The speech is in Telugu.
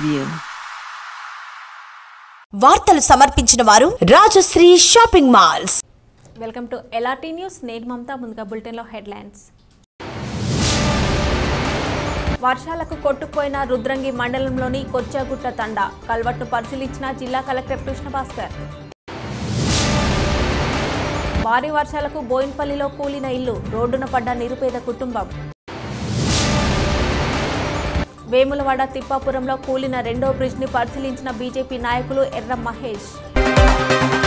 you. వార్తలు సమర్పించిన వారు Rajashree shopping malls welcome to LRT news నేను మమతా ముందుగా బులెటిన్లో హెడ్లైన్స్ వర్షాలకు కొట్టుకుపోయిన రుద్రంగి మండలంలోని కొచ్చాగుట్ట తండా కల్వట్టు పరిశీలించిన జిల్లా కలెక్టర్ కృష్ణభాస్కర్ భారీ వర్షాలకు బోయిన్పల్లిలో కూలిన ఇల్లు రోడ్డున పడ్డ నిరుపేద కుటుంబం వేములవాడ తిప్పాపురంలో కూలిన రెండో బ్రిడ్జ్ని పరిశీలించిన బీజేపీ నాయకులు ఎర్ర మహేష్